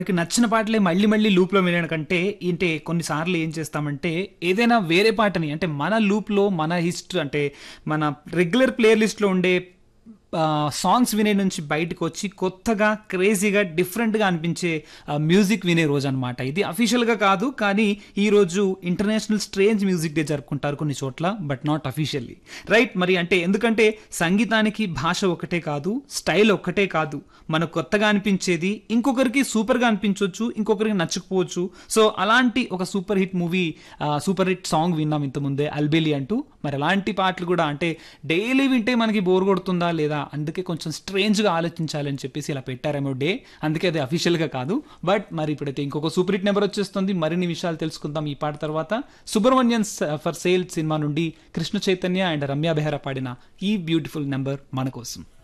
మనకి నచ్చిన పాటలే మళ్ళీ మళ్ళీ లూప్లో వినడం కంటే అంటే కొన్నిసార్లు ఏం చేస్తామంటే ఏదైనా వేరే పాటని అంటే మన లూప్లో మన హిస్టరీ అంటే మన రెగ్యులర్ ప్లేయర్ లిస్ట్లో ఉండే సాంగ్స్ వినే నుంచి బయటకు వచ్చి కొత్తగా క్రేజీగా డిఫరెంట్గా అనిపించే మ్యూజిక్ వినే రోజు అనమాట ఇది అఫీషియల్గా కాదు కానీ ఈ రోజు ఇంటర్నేషనల్ స్ట్రేంజ్ మ్యూజిక్ డే జరుపుకుంటారు కొన్ని చోట్ల బట్ నాట్ అఫీషియల్లీ రైట్ మరి అంటే ఎందుకంటే సంగీతానికి భాష ఒకటే కాదు స్టైల్ ఒక్కటే కాదు మనకు కొత్తగా అనిపించేది ఇంకొకరికి సూపర్గా అనిపించవచ్చు ఇంకొకరికి నచ్చకపోవచ్చు సో అలాంటి ఒక super hit movie super hit song విన్నాం ఇంతకుముందే అల్బేలి అంటూ మరి అలాంటి పాటలు కూడా అంటే డైలీ వింటే మనకి బోర్ కొడుతుందా లేదా అందుకే కొంచెం స్ట్రేంజ్గా ఆలోచించాలని చెప్పేసి ఇలా పెట్టారేమో డే అందుకే అది అఫీషియల్గా కాదు బట్ మరి ఇప్పుడైతే ఇంకొక సూపర్ హిట్ నెంబర్ వచ్చేస్తుంది మరిన్ని విషయాలు తెలుసుకుందాం ఈ పాట తర్వాత సుబ్రహ్మణ్యన్ ఫర్ సేల్ సినిమా నుండి కృష్ణ చైతన్య అండ్ రమ్య బెహరా పాడిన ఈ బ్యూటిఫుల్ నెంబర్ మన కోసం